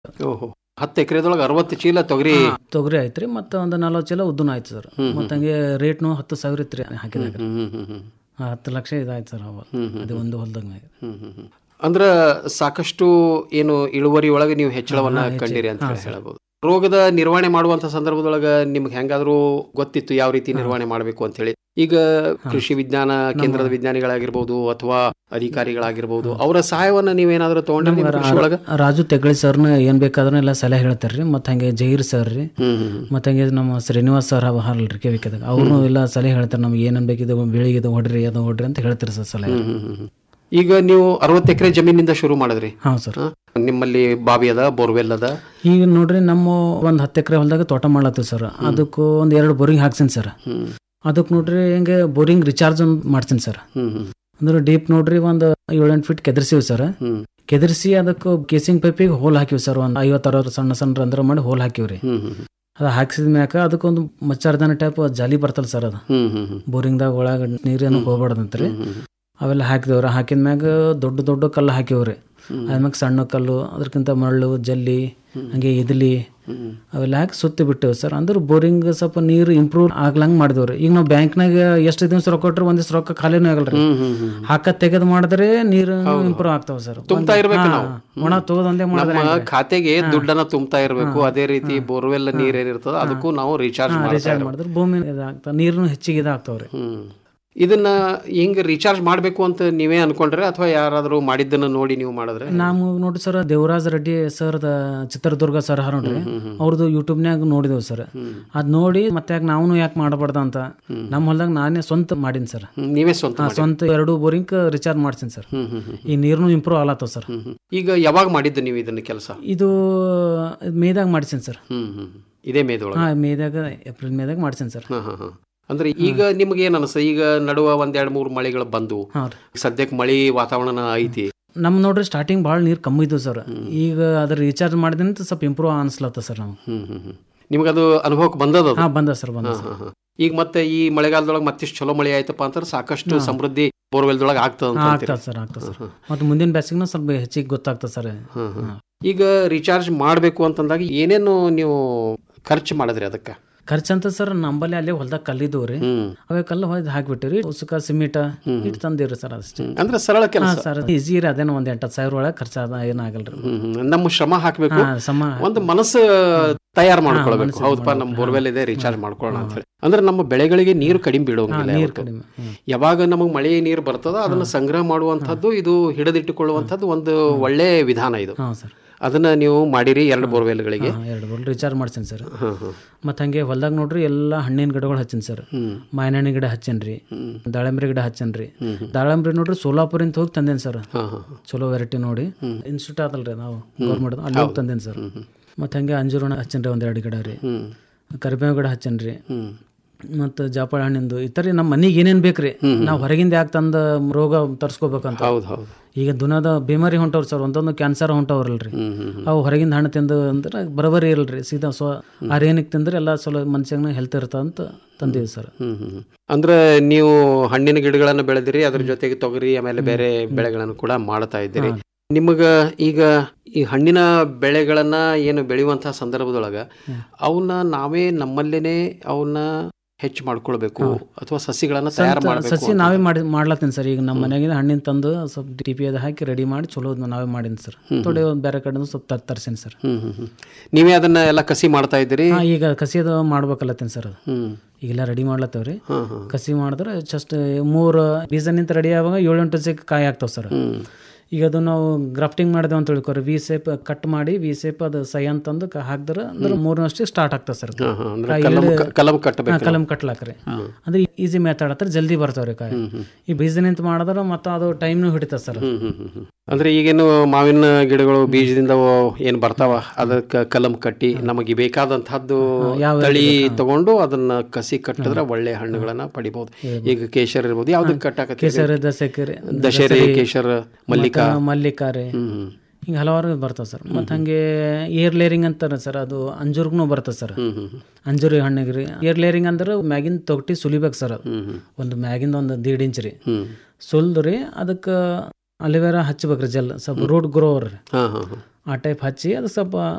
ಓಹೋ ಹತ್ತು ಎಕರೆದೊಳಗೆ ಅರವತ್ತು ಚೀಲ ತೊಗರಿ ಹಾ, ತೊಗರಿ ಆಯ್ತ್ರಿ ಮತ್ತೆ ಒಂದು ನಲ್ವತ್ತು ಚೀಲ ಉದ್ದನ ಆಯ್ತು ಸರ್ ಮತ್ತೆ ಹಂಗೆ ರೇಟ್ನು ಹತ್ತು ಸಾವಿರ ಇತ್ತು ರೀ ಹಾಕಿದಾಗ ಹ್ಮ್ ಹ್ಮ್ ಹ್ಮ್ ಹ್ಮ್ ಹಾ, ಹತ್ತು ಲಕ್ಷ ಇದಾಯ್ತು ಸರ್ ಅವಾಗ ಅದು ಒಂದು ಹೊಲ್ದಾಗ ಹ್ಮ್ ಹ್ಮ್ ಹ್ಮ್. ಅಂದ್ರ ಸಾಕಷ್ಟು ಏನು ಇಳುವರಿ ಒಳಗೆ ನೀವು ಹೆಚ್ಚಳವನ್ನ ಕಂಡಿರಿ ಅಂತ ಹೇಳಿ ಹೇಳಬಹುದು ರೋಗದ ನಿರ್ವಹಣೆ ಮಾಡುವಂತ ಸಂದರ್ಭದೊಳಗ ನಿಮ್ಗೆ ಹೆಂಗಾದ್ರೂ ಗೊತ್ತಿತ್ತು ಯಾವ ರೀತಿ ನಿರ್ವಹಣೆ ಮಾಡಬೇಕು ಅಂತ ಹೇಳಿ ಈಗ ಕೃಷಿ ವಿಜ್ಞಾನ ಕೇಂದ್ರದ ವಿಜ್ಞಾನಿಗಳಾಗಿರ್ಬೋದು ಅಥವಾ ಅಧಿಕಾರಿಗಳಾಗಿರ್ಬೋದು ಅವರ ಸಹಾಯವನ್ನ ನೀವೇನಾದ್ರೂ ತಗೊಂಡ್ರೆ ನಿಮ್ಮ ಕೃಷಿ ಒಳಗ ರಾಜು ತೆಗಳಿ ಸರ್ನ ಏನ್ ಬೇಕಾದ್ರೂ ಎಲ್ಲ ಸಲಹೆ ಹೇಳ್ತಾರೆ ರೀ ಮತ್ತೆ ಹಂಗೆ ಜಹೀರ್ ಸರ್ ರೀ ಹ್ಮ್ ಹ್ಮ್ ಹ್ಮ್. ಮತ್ತೆ ಹಂಗೆ ನಮ್ಮ ಶ್ರೀನಿವಾಸ್ ಸರ್ ಹಾರಲ್ರಿ ಕೇವಿಕದಾಗ ಅವ್ರು ಎಲ್ಲ ಸಲಹೆ ಹೇಳ್ತಾರೆ ನಮ್ಗೆ ಏನೇನ್ ಬೇಕಿದೆ ಬೆಳಿಗ್ಗೆ ಹೊಡ್ರಿ ಅದು ಹೊಡ್ರಿ ಅಂತ ಹೇಳ್ತಾರೆ ಸರ್ ಸಲಹೆ ಹ್ಮ್ ಹ್ಮ್ ಹ್ಮ್. ಈಗ ನೀವು ಅರವತ್ತು ಎಕರೆ ಜಮೀನಿಂದ ಶುರು ಮಾಡಿದ್ರಿ ಹಾ ಸರ್ ಹ? ನಿಮ್ಮಲ್ಲಿ ಬಾವಿ ಅದ ಬೋರ್ವೆಲ್ ಅದ ಈಗ ನೋಡ್ರಿ ನಮ್ಮ ಒಂದ್ ಹತ್ತು ಎಕರೆ ಹೊಲದಾಗ ತೋಟ ಮಾಡ್ಲತ್ತೀವಿ ಸರ್ ಅದಕ್ಕೂ ಒಂದ್ ಎರಡು ಬೋರಿಂಗ್ ಹಾಕ್ಸಿನಿ ಸರ್ ಹ್ಮ್ ಅದಕ್ಕೆ ನೋಡ್ರಿ ಹಿಂಗೆ ಬೋರಿಂಗ್ ರಿಚಾರ್ಜ್ ಮಾಡ್ತೀನಿ ಸರ್ ಹ್ಮ್ ಹ್ಮ್ ಅಂದ್ರೆ ಡೀಪ್ ನೋಡ್ರಿ ಒಂದು ಏಳೆಂಟು ಫೀಟ್ ಕೆದರ್ಸಿವಿ ಸರ್ ಹ್ಮ್ ಕೆದರ್ಸಿ ಅದಕ್ಕೆ ಕೇಸಿಂಗ್ ಪೈಪಿಗೆ ಹೋಲ್ ಹಾಕಿವಿ ಸರ್ ಒಂದು ಐವತ್ತಾರು ಸಣ್ಣ ಸಣ್ಣ ರಂಧ್ರ ಮಾಡಿ ಹೋಲ್ ಹಾಕಿವ್ರಿ ಹ್ಮ್ ಹ್ಮ್ ಹ್ಮ್. ಅದು ಹಾಕ್ಸಿದ ಮ್ಯಾಕ ಅದಕ್ಕೊಂದು ಮಚ್ಚಾರ್ದನ ಟೈಪ್ ಜಾಲಿ ಬರ್ತಲ್ಲ ಸರ್ ಅದು ಹ್ಮ್ ಹ್ಮ್ ಹ್ಮ್. ಬೋರಿಂಗ್ದಾಗ ಒಳಗೆ ನೀರೇನು ಹೋಗ್ಬಾರ್ದಂತ್ರಿ ಹ್ಮ್ ಹ್ಮ್. ಅವೆಲ್ಲ ಹಾಕಿದವ್ರಿ ಹಾಕಿದ ಮ್ಯಾಗ ದೊಡ್ಡ ದೊಡ್ಡ ಕಲ್ಲು ಹಾಕಿವ್ರಿ ಹ್ಮ್. ಅದ್ಮ್ಯಾಗ ಸಣ್ಣ ಕಲ್ಲು ಅದಕ್ಕಿಂತ ಮರಳು ಜಲ್ಲಿ ಹಂಗೆ ಇದ್ಲಿ ಹ್ಮ್. ಅವೆಲ್ಲ ಹಾಕಿ ಸುತ್ತಿ ಬಿಟ್ಟೇವು ಸರ್ ಅಂದ್ರೆ ಬೋರಿಂಗ್ ಸ್ವಲ್ಪ ನೀರು ಇಂಪ್ರೂವ್ ಆಗ್ಲಂಗ್ ಮಾಡಿದವ್ರಿ ಈಗ ನಾವು ಬ್ಯಾಂಕ್ನಾಗ ಎಷ್ಟು ದಿವಸ ರೊಕ್ಕ ಕೊಟ್ರೆ ಒಂದಿವ್ಸ ರೊಕ್ಕ ಖಾಲಿನೂ ಆಗಲ್ರಿ ಹ್ಮ್ ಹ್ಮ್ ಹ್ಮ್. ಹಾಕ ತೆಗೆದು ಮಾಡಿದ್ರೆ ನೀರು ಇಂಪ್ರೂವ್ ಆಗ್ತಾವ ಸರ್ ತುಂಬ್ತಾ ಇರ್ಬೇಕು ನಾವು. ಒಣ ತಗೋದಂದೇ ಮಾಡಿದ್ರೆ ನಮ್ಮ ಖಾತೆಗೆ ದುಡ್ಡನ್ನ ತುಂಬ್ತಾ ಇರಬೇಕು ಅದೇ ರೀತಿ ಬೋರ್ವೆಲ್ ನೀರ್ ಏನಿರ್ತದ ಅದಕ್ಕೂ ನಾವು ರೀಚಾರ್ಜ್ ಮಾಡ್ತಾ ರೀಚಾರ್ಜ್ ಇರ್ಬೇಕು. ಮಾಡಿದ್ರೆ ಭೂಮಿ ಇದಾಗ್ತಾವ ನೀರು ಹೆಚ್ಚಿಗೆ ಇದಾಗ್ತಾವ್ರಿ ಹ್ಮ್ ಇದನ್ನ ಹಿಂಗ್ ರೀಚಾರ್ಜ್ ಮಾಡ್ಬೇಕು ಅಂತ ನೀವೇ ಅನ್ಕೊಂಡ್ರೆ ಅಥವಾ ಯಾರಾದ್ರೂ ಮಾಡಿದ್ದನ್ನ ನೋಡಿ ನೀವು ಮಾಡಿದ್ರೆ ನಾವು ನೋಡ್ರಿ sir Devaraj Reddy sir Chitradurga sir ಹಾರ ನೋಡ್ರಿ ಅವ್ರದ್ದು ಯೂಟ್ಯೂಬ್ನ್ಯಾಗ ನೋಡಿದೇವು ಸರ್ ಅದ್ ನೋಡಿ ಮತ್ತೆ ಯಾಕೆ ನಾವು ಯಾಕೆ ಮಾಡಬಾರ್ದ ಅಂತ ನಮ್ಮ ಹೊಲ್ದಾಗ ನಾನೇ ಸ್ವಂತ ಮಾಡೀನಿ ಸರ್ ಹ್ಮ್, ನೀವೇ ಸ್ವಂತ ಹಾ, ಮಾಡಿ. ಸ್ವಂತ ಎರಡು ಬೋರಿಂಗ್ ರಿಚಾರ್ಜ್ ಮಾಡ್ತೀನಿ ಸರ್ ಹ್ಮ್ ಹ್ಮ್ ಹ್ಮ್ ಈ ನೀರ್ನು ಇಂಪ್ರೂವ್ ಆಗತ್ತವ ಸರ್ ಹ್ಮ್ ಹ್ಮ್. ಈಗ ಯಾವಾಗ ಮಾಡಿದ್ದು ನೀವು ಇದನ್ನ ಕೆಲಸ ಇದು ಮೇದಾಗ ಮಾಡ್ಸೀನಿ ಸರ್ ಹ್ಮ್ ಹ್ಮ್ ಹ್ಮ್. ಇದೇ ಮೇದೊಳಗೆ ಹಾ ಮೇದಾಗ ಏಪ್ರಿಲ್ ಮೇದಾಗ ಮಾಡ್ಸೀನಿ ಸರ್ ಹಾ ಹಾ ಹಾ ಅಂದ್ರೆ ಈಗ ನಿಮ್ಗೆ ಏನ್ ಅನ್ಸ ಈಗ ನಡುವ ಒಂದ್ ಎರಡ್ ಮೂರ್ ಮಳೆಗಳು ಬಂದು ಹಾ ರೀ ಸದ್ಯಕ್ಕೆ ಮಳಿ ವಾತಾವರಣ ಐತಿ ನಮ್ ನೋಡ್ರಿ ಸ್ಟಾರ್ಟಿಂಗ್ ಭಾಳ ನೀರು ಕಮ್ಮಿ ಇದ್ವು ಸರ್ ಈಗ ಅದ್ರ ರೀಚಾರ್ಜ್ ಮಾಡಿದಂತ ಸ್ವಲ್ಪ ಇಂಪ್ರೂವ್ ಅನ್ಸ್ಲತ್ತ ಸರ್ ನಾವು ಹ್ಮ್ ಹ್ಮ್ ಹ್ಮ್ ನಿಮ್ಗದು ಅನುಭವಕ್ಕೆ ಬಂದದ ಅದು? ಹಾ ಬಂದ ಸರ್ ಬಂದ ಹಾ, ಸರ್ ಹಾ, ಹಾ. ಈಗ ಮತ್ತೆ ಈ ಮಳೆಗಾಲದೊಳಗೆ ಮತ್ತಿಷ್ಟು ಚಲೋ ಮಳೆ ಆಯ್ತಪ್ಪ ಅಂತಂದ್ರೆ ಸಾಕಷ್ಟು ಸಮೃದ್ಧಿ ಬೋರ್ವೆಲ್ದೊಳಗೆ ಆಗ್ತದ ಅಂತ ಹಾ, ಅಂತೀರಿ. ಆಗ್ತದ ಸರ್ ಆಗ್ತದ ಸರ್ ಮತ್ತೆ ಮುಂದಿನ ಬ್ಯಾಸಿಗ್ನ ಸ್ವಲ್ಪ ಹೆಚ್ಚಿಗೆ ಗೊತ್ತಾಗ್ತದ ಸರ್ ಹಾ, ಹಾ. ಈಗ ರೀಚಾರ್ಜ್ ಮಾಡಬೇಕು ಅಂತಂದಾಗ ಏನೇನು ನೀವು ಖರ್ಚು ಮಾಡಿದ್ರಿ ಅದಕ್ಕೆ ಖರ್ಚಂತ ಸರ್ ನಂಬಲ್ಲಿ ಅಲ್ಲೇ ಹೊಲ್ದಾಗ ಕಲ್ಲಿದ್ದವು ರೀ ಹ್ಮ್ ಅವೇ ಕಲ್ಲು ಹೊಯ್ದು ಹಾಕ್ಬಿಟ್ಟಿರಿ ಉಸುಕ ಸಿಮಿಟ ಇಟ್ಟು ತಂದಿವ್ರಿ ಸರ್ ಅಷ್ಟೇ ಅಂದ್ರೆ ಸರಳ ಹಾ ಕೆಲಸ ಸರ್ ಈಸಿ ರೀ ಅದೇನೋ ಒಂದ್ ಎಂಟತ್ತು ಸಾವಿರ ಒಳಗೆ ಖರ್ಚಾದ ಏನಾಗಲ್ರಿ ಹ್ಮ್ ಹ್ಮ್. ನಮ್ಮ ಶ್ರಮ ಹಾಕ್ಬೇಕು ಹಾ ಸಮ ಒಂದು ಮನಸ್ಸು ತಯಾರು ಮಾಡ್ಕೊಳ್ಬೇಕು ಮನಸ್ಸು ಹೌದಪ್ಪ ನಮ್ಮ ಬೋರ್ವೆಲ್ ಇದೆ ರೀಚಾರ್ಜ್ ಮಾಡ್ಕೊಳ್ಳೋಣ ಅಂತ ಹೇಳಿ ಅಂದ್ರೆ ನಮ್ಮ ಬೆಳೆಗಳಿಗೆ ನೀರು ಕಡಿಮೆ ಬಿಡೋಂಗಿಲ್ಲ ನೀರು ಯಾವತ್ತೂ. ಕಡಿಮೆ ಹ್ಮ್. ಯಾವಾಗ ನಮಗೆ ಮಳೆ ನೀರು ಬರ್ತದೋ ಅದನ್ನ ಸಂಗ್ರಹ ಮಾಡುವಂತದ್ದು ಇದು ಹಿಡಿದಿಟ್ಟುಕೊಳ್ಳುವಂತದ್ದು ಒಂದು ಒಳ್ಳೆ ವಿಧಾನ ಇದು ಹಾ ಸರ್ ಅದನ್ನ ನೀವು ಮಾಡಿರಿ ಎರಡು ಬೋರ್ವೆಲ್ಗಳಿಗೆ ಹಾ ಎರಡು ಬೋಲ್ ರೀಚಾರ್ಜ್ ಮಾಡ್ಸೀನಿ ಸರ್ ಹ್ಮ್ ಹ್ಮ್ ಮತ್ತೆ ಹಂಗೆ ಹೊಲ್ದಾಗ ನೋಡ್ರಿ ಎಲ್ಲ ಹಣ್ಣಿನ ಗಿಡಗಳು ಹಚ್ಚೀನಿ ಸರ್ ಹ್ಮ್ ಮಾವಿನಹಣ್ಣಿ ಗಿಡ ಹಚ್ಚೇನ್ರಿ ದಾಳಂಬ್ರಿ ಗಿಡ ಹಚ್ಚೇನ್ರಿ ದಾಳಂಬ್ರಿ ನೋಡ್ರಿ ಸೋಲಾಪುರಿಂದ ಹೋಗಿ ತಂದೇನಿ ಸರ್ ಹಾ ಹಾ ಹಾ. ಚಲೋ ವೆರೈಟಿ ನೋಡಿ ಇನ್ಸ್ಟಿಟ್ಯೂಟ್ ಆದಲ್ರಿ ನಾವು ಗೌರ್ಮೆಂಟ್ ಅಲ್ಲಿ ಹೋಗಿ ತಂದೇನಿ ಸರ್ ಮತ್ತೆ ಹಂಗೆ ಅಂಜೂರಣ ಹಚ್ಚೇನ್ರಿ ಒಂದ್ ಎರಡು ಗಿಡ ರೀ ಹ್ಮ್ ಕರಿಬೇವು ಗಿಡ ಹಚ್ಚೇನ್ರಿ ಹ್ಮ್ ಮತ್ತು ಜಾಪಳ ಹಣ್ಣಿಂದು ಈ ಥರ ನಮ್ಮ ಮನೆಗೆ ಏನೇನು ಬೇಕ್ರಿ ನಾವು ಹೊರಗಿಂದ ಯಾಕೆ ತಂದ ರೋಗ ತರಿಸ್ಕೋಬೇಕಂತ ಹೌದು ಹೌದು ಈಗ ದುನದ ಬೇಮಾರಿ ಹೊಂಟವ್ರಿ ಸರ್ ಒಂದೊಂದು ಕ್ಯಾನ್ಸರ್ ಹೊಂಟವ್ರಲ್ರಿ ಹ್ಮ್ ಹ್ಮ್ ಹ್ಮ್. ಅವು ಹೊರಗಿಂದ ಹಣ್ಣು ತಿಂದು ಅಂದ್ರೆ ಬರೋಬರಿ ಇರಲ್ರಿ ಸೀದಾ ಸ್ವ ಆರ್ಗ್ಯಾನಿಕ್ ತಿಂದ್ರೆ ಎಲ್ಲ ಚಲೋ ಮನುಷ್ಯನ ಹೆಲ್ತ್ ಇರ್ತದ ಅಂತ ತಂದೀವಿ ಸರ್ ಹ್ಮ್ ಹ್ಮ್ ಹ್ಮ್. ಅಂದ್ರೆ ನೀವು ಹಣ್ಣಿನ ಗಿಡಗಳನ್ನು ಬೆಳೆದಿರಿ ಅದ್ರ ಜೊತೆಗೆ ತೊಗರಿ ಆಮೇಲೆ ಬೇರೆ ಬೆಳೆಗಳನ್ನು ಕೂಡ ಮಾಡ್ತಾ ಇದ್ದೀರಿ ನಿಮಗ ಈಗ ಈ ಹಣ್ಣಿನ ಬೆಳೆಗಳನ್ನ ಏನು ಬೆಳೆಯುವಂತಹ ಸಂದರ್ಭದೊಳಗ ಅವನ್ನ ನಾವೇ ನಮ್ಮಲ್ಲೇನೆ ಅವನ್ನ ಹೆಚ್ಚು ಮಾಡ್ಕೊಳ್ಬೇಕು ಅಥವಾ ಸಸಿಗಳನ್ನ ತಯಾರು ಮಾಡಬೇಕು ಸಸಿ ನಾವೇ ಮಾಡಿ ಮಾಡ್ಲತ್ತೀನಿ ಸರ್ ಈಗ ನಮ್ಮ ಮನೆಗಿನ ಹಣ್ಣಿನ ತಂದು ಸ್ವಲ್ಪ ಟಿ ಪಿ ಅದು ಹಾಕಿ ರೆಡಿ ಮಾಡಿ ಚಲೋ ನಾವೇ ಮಾಡೀನಿ ಸರ್ ಥೋಡೆ ಒಂದ್ ಬೇರೆ ಕಡೆ ಸ್ವಲ್ಪ ತರ ತರ್ಸೀನಿ ಸರ್ ಹ್ಮ್ ಹ್ಮ್ ಹ್ಮ್. ನೀವೇ ಅದನ್ನ ಎಲ್ಲ ಕಸಿ ಮಾಡ್ತಾ ಇದ್ದೀರಿ ಹಾ ಈಗ ಕಸಿದು ಮಾಡ್ಬೇಕಲ್ಲತ್ತೀನಿ ಸರ್ ಅದು ಹ್ಮ್ ಈಗೆಲ್ಲ ರೆಡಿ ಮಾಡ್ಲತ್ತವ್ರಿ ಹ್ಮ್ ಹ್ಮ್ ಕಸಿ ಮಾಡಿದ್ರೆ ಜಸ್ಟ್ ಮೂರು ಬೀಜ ನಿಂತ ರೆಡಿ ಆಗುವಾಗ ಏಳೆಂಟು ದಿವಸಕ್ಕೆ ಕಾಯಿ ಆಗ್ತಾವ ಸರ್ ಹ್ಮ್ ಈಗ ಅದು ನಾವು ಗ್ರಾಫ್ಟಿಂಗ್ ಮಾಡಿದೆವು ಅಂತ ತಿಳ್ಕೊರಿ ವಿ ಸೇಪ್ ಕಟ್ ಮಾಡಿ ವಿ ಸೇಪ್ ಅದು ಸೈ ಅಂತಂದು ಕ- ಹಾಕಿದ್ರೆ ಅಂದ್ರೆ ಮೂರನಷ್ಟು ಸ್ಟಾರ್ಟ್ ಆಗ್ತದೆ ಸರ್ ಹಾ, ಹಾ. ಅಂದ್ರೆ ಕಲಂ ಕಲಂ ಕಟ್ಟಬೇಕು ಕಲಂ ಕಟ್ಲಾಕ್ರಿ ಅಂದ್ರೆ ಈಸಿ ಮೆಥಡ್ ಹತ್ರ ಜಲ್ದಿ ಬರ್ತಾವ್ರಿ ಕಾಯಿ ಈ ಬೀಜ ನಿಂತ ಮಾಡಿದ್ರೆ ಮತ್ತೆ ಅದು ಟೈಮ್ನು ಹಿಡಿತದೆ ಸರ್ ಹ್ಮ್ ಹ್ಮ್ ಹ್ಮ್ ಹ್ಮ್. ಅಂದ್ರೆ ಈಗೇನು ಮಾವಿನ ಗಿಡಗಳು ಬೀಜದಿಂದ ಅವು ಏನ್ ಬರ್ತಾವ ಅದಕ್ಕೆ ಕಲಂ ಕಟ್ಟಿ ನಮಗೆ ಬೇಕಾದಂತಹದ್ದು ಯಾವ ತಳಿ ತಗೊಂಡು ಅದನ್ನ ಕಸಿ ಕಟ್ಟಿದ್ರೆ ಒಳ್ಳೆ ಹಣ್ಣುಗಳನ್ನ ಪಡಿಬಹುದು ಈಗ ಕೇಶರ್ ಇರ್ಬೋದು ಯಾವ್ದಕ್ಕೆ ಕಟ್ಟಾಕತ್ತೀವಿ ಕೇಸರಿ ದಸೆಕರಿ ದಶೇರಿ ಕೇಶರ್ ಮಲ್ಲಿಕಾ ಮಲ್ಲಿಕಾರೆ ಹ್ಮ್ ಹ್ಮ್ ಹಿಂಗೆ ಹಲವಾರು ಬರ್ತಾವೆ ಸರ್ ಮತ್ತು ಹಂಗೆ ಏರ್ ಲೇರಿಂಗ್ ಅಂತಾರೆ ಸರ್ ಅದು ಅಂಜೂರ್ಗೂ ಬರ್ತದೆ ಸರ್ ಹ್ಮ್ ಹ್ಮ್ ಹ್ಮ್. ಅಂಜೂರಿ ಹಣ್ಣಿಗೆ ರೀ ಏರ್ ಲೇರಿಂಗ್ ಅಂದ್ರೆ ಮ್ಯಾಗಿನ ತೊಗಟಿ ಸುಲಿಬೇಕು ಸರ್ ಅದು ಹ್ಮ್ ಹ್ಮ್ ಒಂದು ಮ್ಯಾಗಿಂದ ಒಂದು ದೀಡ್ ಇಂಚ್ ರೀ ಹ್ಮ್ ಸುಲ್ದು ರೀ ಅದಕ್ಕೆ ಅಲಿವೇರಾ ಹಚ್ಬೇಕ್ರಿ ಜೆಲ್ ಸ್ವಲ್ಪ ರೂಟ್ ಗ್ರೋವರ್ ರೀ ಹಾ ಹಾ ಹಾ ಆ ಟೈಪ್ ಹಚ್ಚಿ ಅದು ಸ್ವಲ್ಪ